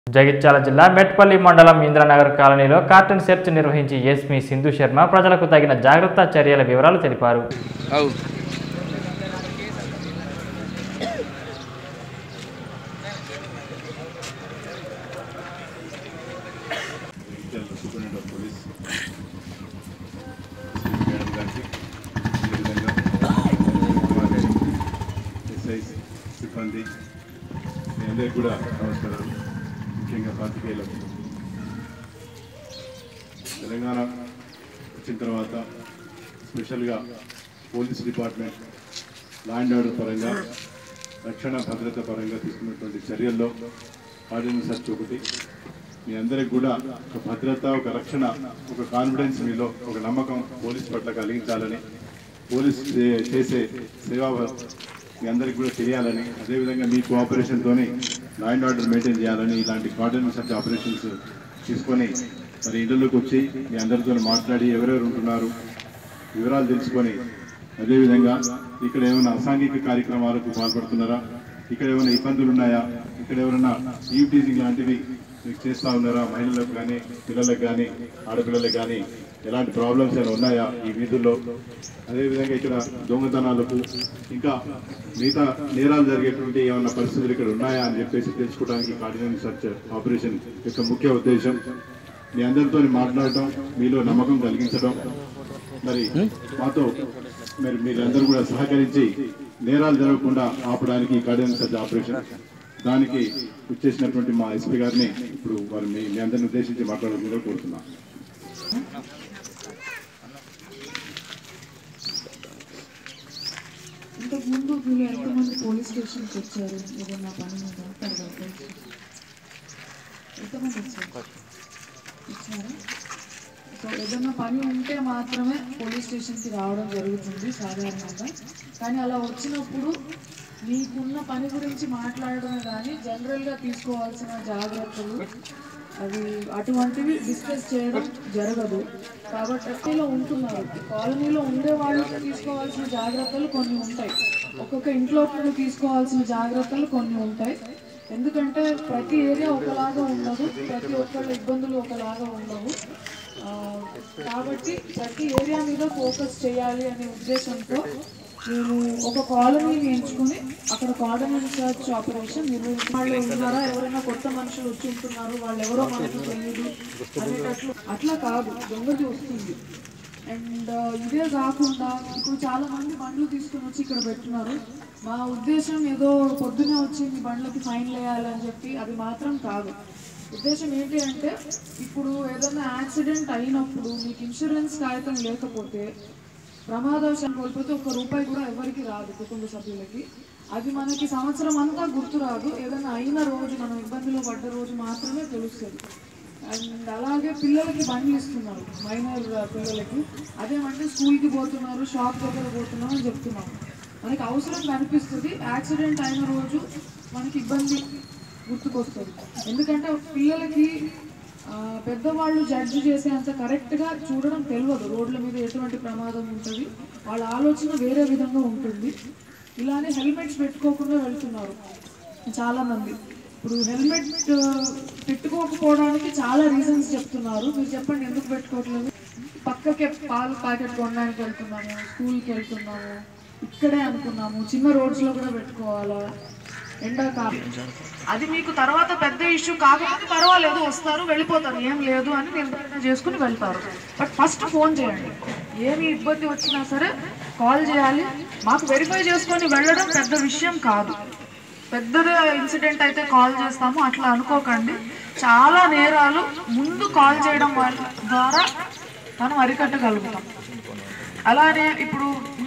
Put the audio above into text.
జగిత్యాల జిల్లా మెట్పల్లి మండలం ఇంద్రనగర్ కాలనీలో కార్టన్ సెర్చ్ నిర్వహించి ఎస్పీ సింధు శర్మ ప్రజలకు తగిన జాగ్రత్త చర్యల వివరాలు తెలిపారు అవు Jagtial superintendent of police Shri madam గారికి అదేవిధంగా కుమార్ గారికి, ఎస్ఐ సిబ్బంది మీ అందరికీ కూడా నమస్కారాలు ముఖ్యంగా పాతికేయులకు తెలంగాణ వచ్చిన తర్వాత స్పెషల్గా police department law and order పరంగా రక్షణ భద్రత పరంగా తీసుకున్నటువంటి చర్యల్లో ఆర్డినెన్స్ సర్చ్ ఒకటి మీ అందరికి కూడా ఒక భద్రత ఒక రక్షణ ఒక కాన్ఫిడెన్స్ మీలో ఒక నమ్మకం పోలీస్ పట్ల కలిగించాలని పోలీస్ చే- చేసే సేవా మీ అందరికి కూడా తెలియాలని అదేవిధంగా మీ కోఆపరేషన్తోని లా అండ్ ఆర్డర్ మెయింటైన్ చేయాలని ఇలాంటి కార్డన్ సర్చ్ ఆపరేషన్స్ తీసుకొని మరి ఇంట్లోకి వచ్చి మీ అందరితో మాట్లాడి ఎవరెవరు ఉంటున్నారు వివరాలు తెలుసుకొని అదేవిధంగా ఇక్కడ ఏమైనా అసాంఘిక కార్యక్రమాలకు పాల్పడుతున్నారా ఇక్కడ ఏమైనా ఇబ్బందులు ఉన్నాయా ఇక్కడ ఎవరైనా ఈవ్ టీజింగ్ లాంటివి మీకు చేస్తా ఉన్నారా మహిళలకు కానీ పిల్లలకు కానీ ఆడపిల్లలకు కానీ ఎలాంటి ప్రాబ్లమ్స్ ఏమైనా ఉన్నాయా ఈ వీధుల్లో అదేవిధంగా ఇక్కడ దొంగతనాలకు ఇంకా మిగతా నేరాలు జరిగేటువంటి ఏమైనా పరిస్థితులు ఇక్కడ ఉన్నాయా అని చెప్పేసి తెలుసుకోవడానికి కార్డినెన్స్ సర్చ్ ఆపరేషన్ యొక్క ముఖ్య ఉద్దేశం మీ అందరితో మాట్లాడటం మీలో నమ్మకం కలిగించడం మరి మాతో మరి మీరందరూ కూడా సహకరించి నేరాలు జరగకుండా ఆపడానికి కార్డియన్ సర్చ్ ఆపరేషన్ దానికి వచ్చేసినటువంటి మా ఎస్పీ గారిని ఇప్పుడు వారు మీ మీ అందరిని ఉద్దేశించి మాట్లాడాలని కోరుతున్నాను ఇంతకు ముందు మీరు ఎంతమంది పోలీస్ స్టేషన్కి వచ్చారు ఏదైనా పని మీద తర్వాత ఎంతమంది వచ్చారు వచ్చారా సో ఏదైనా పని ఉంటే మాత్రమే పోలీస్ స్టేషన్కి రావడం జరుగుతుంది సాధారణంగా కానీ అలా వచ్చినప్పుడు మీకున్న పని గురించి మాట్లాడడమే కానీ జనరల్గా తీసుకోవాల్సిన జాగ్రత్తలు అవి అటువంటివి డిస్కస్ చేయడం జరగదు కాబట్టి అక్కలో ఉంటున్నారు ఈ కాలనీలో ఉండే వాళ్ళకి తీసుకోవాల్సిన జాగ్రత్తలు కొన్ని ఉంటాయి ఒక్కొక్క ఇంట్లో కూడా తీసుకోవాల్సిన జాగ్రత్తలు కొన్ని ఉంటాయి ఎందుకంటే ప్రతి ఏరియా ఒకలాగా ఉండదు ప్రతి ఒక్కళ్ళ ఇబ్బందులు ఒకలాగా ఉండవు ఆ, కాబట్టి ప్రతి ఏరియా మీద ఫోకస్ చేయాలి అనే ఉద్దేశంతో నేను ఒక కాలనీని ఎంచుకుని అక్కడ కార్డనెన్స్ సర్చ్ ఆపరేషన్ నిర్వహించి వాళ్ళు ఉన్నారా ఎవరైనా కొత్త మనుషులు వచ్చి ఉంటున్నారు వాళ్ళు ఎవరో మనకు తెలియదు అనేటట్లు అట్లా కాదు దొంగది వస్తుంది అండ్ ఇదే కాకుండా ఇప్పుడు చాలా మంది బండ్లు తీసుకొని వచ్చి ఇక్కడ పెట్టున్నారు మా ఉద్దేశం ఏదో పొద్దునే వచ్చి మీ బండ్లకి ఫైన్ వేయాలని చెప్పి అది మాత్రం కాదు ఉద్దేశం ఏంటి అంటే ఇప్పుడు ఏదైనా యాక్సిడెంట్ అయినప్పుడు మీకు ఇన్సూరెన్స్ కాగితం లేకపోతే ప్రమాదవశాన్ని కోల్పోతే ఒక్క రూపాయి కూడా ఎవరికి రాదు కుటుంబ సభ్యులకి అది మనకి సంవత్సరం అంతా గుర్తు రాదు ఏదైనా అయిన రోజు మనం ఇబ్బందిలో పడ్డ రోజు మాత్రమే తెలుస్తుంది అండ్ అలాగే పిల్లలకి బండ్లు ఇస్తున్నారు మైనర్ పిల్లలకి అదేమంటే స్కూల్కి పోతున్నారు షాప్ దగ్గర పోతున్నారు అని చెప్తున్నారు మనకి అవసరం కనిపిస్తుంది యాక్సిడెంట్ అయిన రోజు మనకి ఇబ్బంది గుర్తుకొస్తుంది ఎందుకంటే పిల్లలకి ఆ, పెద్దవాళ్ళు జడ్జి చేసే అంత కరెక్ట్గా చూడడం తెలియదు రోడ్ల మీద ఎటువంటి ప్రమాదం ఉంటుంది వాళ్ళ ఆలోచన వేరే విధంగా ఉంటుంది ఇలానే హెల్మెట్స్ పెట్టుకోకుండా వెళ్తున్నారు చాలా మంది ఇప్పుడు హెల్మెట్ ఆ, పెట్టుకోకపోవడానికి చాలా రీజన్స్ చెప్తున్నారు మీరు చెప్పండి ఎందుకు పెట్టుకోవట్లేదు పక్కకే పాలు ప్యాకెట్ కొనడానికి వెళ్తున్నాము స్కూల్కి వెళ్తున్నాము ఇక్కడే అనుకున్నాము చిన్న రోడ్స్లో కూడా పెట్టుకోవాలా ఎండాకాలం అది మీకు తర్వాత పెద్ద ఇష్యూ కాకపోతే పర్వాలేదు వస్తారు వెళ్ళిపోతారు ఏం లేదు అని నిర్ధారణ చేసుకుని వెళ్తారు బట్ ఫస్ట్ ఫోన్ చేయండి ఏమి ఇబ్బంది వచ్చినా సరే కాల్ చేయాలి మాకు వెరిఫై చేసుకొని వెళ్ళడం పెద్ద విషయం కాదు పెద్దది ఇన్సిడెంట్ అయితే కాల్ చేస్తాము అట్లా అనుకోకండి చాలా నేరాలు ముందు కాల్ చేయడం వల్ల ద్వారా మనం అరికట్టగలుగుతాం అలానే ఇప్పుడు